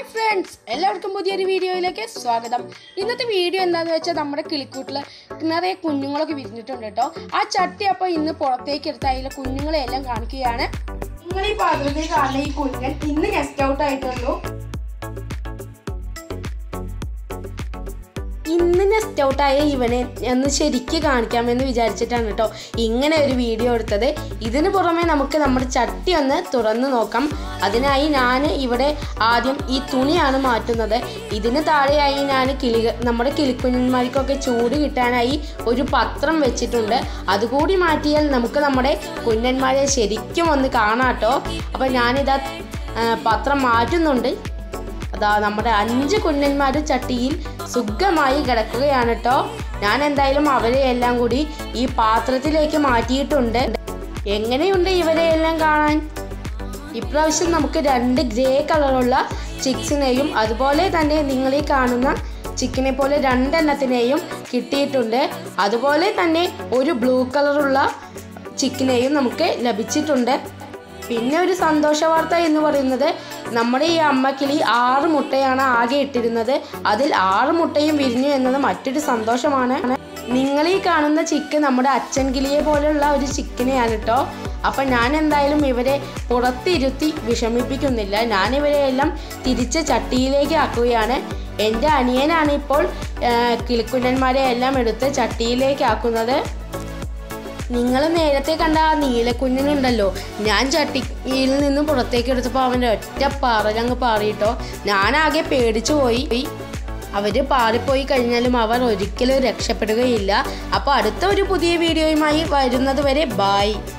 friends എല്ലാവർക്കും പുതിയൊരു വീഡിയോയിലേക്ക് സ്വാഗതം ഇന്നത്തെ വീഡിയോ എന്താന്ന് വെച്ചാൽ നമ്മുടെ കിളിക്കൂട്ടിൽ നിറയെ കുഞ്ഞുങ്ങളൊക്കെ വിരിഞ്ഞിട്ടുണ്ട് കേട്ടോ ആ ചട്ടി അപ്പോൾ ഇന്ന് പുറത്തേക്ക് എടുത്ത് അതിലെ കുഞ്ഞുങ്ങളെ എല്ലാം കാണിക്കുകയാണ് നിങ്ങൾ ഈ പാത്രത്തിൽ കാണുന്ന ഈ കുഞ്ഞൻ ഇന്ന് നെസ്റ്റ് ഔട്ട് ആയിട്ടുള്ളൂ ഇന്ന് നെസ്റ്റ് ഔട്ടായ ഇവനെ ഒന്ന് ശരിക്ക് കാണിക്കാമെന്ന് വിചാരിച്ചിട്ടാണ് കേട്ടോ ഇങ്ങനെ ഒരു വീഡിയോ എടുത്തത് ഇതിന് പുറമെ നമുക്ക് നമ്മുടെ ചട്ടി ഒന്ന് തുറന്നു നോക്കാം അതിനായി ഞാൻ ഇവിടെ ആദ്യം ഈ തുണിയാണ് മാറ്റുന്നത് ഇതിന് താഴെയായി ഞാൻ കിളി നമ്മുടെ കിളിക്കുഞ്ഞന്മാർക്കൊക്കെ ചൂട് കിട്ടാനായി ഒരു പത്രം വെച്ചിട്ടുണ്ട് അതുകൂടി മാറ്റിയാൽ നമുക്ക് നമ്മുടെ കുഞ്ഞന്മാരെ ശരിക്കും ഒന്ന് കാണാം കേട്ടോ അപ്പം ഞാനിതാ ആ, പത്രം മാറ്റുന്നുണ്ട് അതാ നമ്മുടെ അഞ്ച് കുഞ്ഞന്മാർ ചട്ടിയിൽ സുഖമായി കിടക്കുകയാണ് കേട്ടോ ഞാൻ എന്തായാലും അവരെ എല്ലാം കൂടി ഈ പാത്രത്തിലേക്ക് മാറ്റിയിട്ടുണ്ട് എങ്ങനെയുണ്ട് ഇവരെ എല്ലാം കാണാൻ ഇപ്രാവശ്യം നമുക്ക് രണ്ട് ഗ്രേ കളറുള്ള ചിക്സിനെയും അതുപോലെ തന്നെ നിങ്ങൾ ഈ കാണുന്ന ചിക്കനെ പോലെ രണ്ടെണ്ണത്തിനെയും കിട്ടിയിട്ടുണ്ട് അതുപോലെ തന്നെ ഒരു ബ്ലൂ കളറുള്ള ചിക്കനെയും നമുക്ക് ലഭിച്ചിട്ടുണ്ട് പിന്നെ ഒരു സന്തോഷ വാർത്ത എന്ന് പറയുന്നത് നമ്മുടെ ഈ അമ്മക്കിളി ആറ് മുട്ടയാണ് ആകെ ഇട്ടിരുന്നത് അതിൽ ആറ് മുട്ടയും വിരിഞ്ഞു എന്നത് മറ്റൊരു സന്തോഷമാണ് നിങ്ങൾ ഈ കാണുന്ന ചിക്കൻ നമ്മുടെ അച്ഛൻ കിളിയെ പോലെയുള്ള ഒരു ചിക്കനെയാണ് കേട്ടോ അപ്പം ഞാൻ എന്തായാലും ഇവരെ പുറത്തിരുത്തി വിഷമിപ്പിക്കുന്നില്ല ഞാൻ ഇവരെ എല്ലാം തിരിച്ച് ചട്ടിയിലേക്ക് ആക്കുകയാണ് എൻ്റെ അനിയനാണ് ഇപ്പോൾ ആ, കിളിക്കുഞ്ഞന്മാരെ എല്ലാം എടുത്ത് ചട്ടിയിലേക്ക് ആക്കുന്നത് നിങ്ങൾ നേരത്തെ കണ്ട ആ നീലക്കുഞ്ഞിനുണ്ടല്ലോ ഞാൻ ചട്ടിയിൽ നിന്ന് പുറത്തേക്ക് എടുത്തപ്പോൾ അവൻ്റെ ഒറ്റ പറലങ്ങ് പാറിയിട്ടോ ഞാനാകെ പേടിച്ചു പോയി അവർ പാറിപ്പോയി കഴിഞ്ഞാലും അവർ ഒരിക്കലും രക്ഷപ്പെടുകയില്ല അപ്പോൾ അടുത്ത ഒരു പുതിയ വീഡിയോയുമായി വരുന്നത് വരെ ബായ്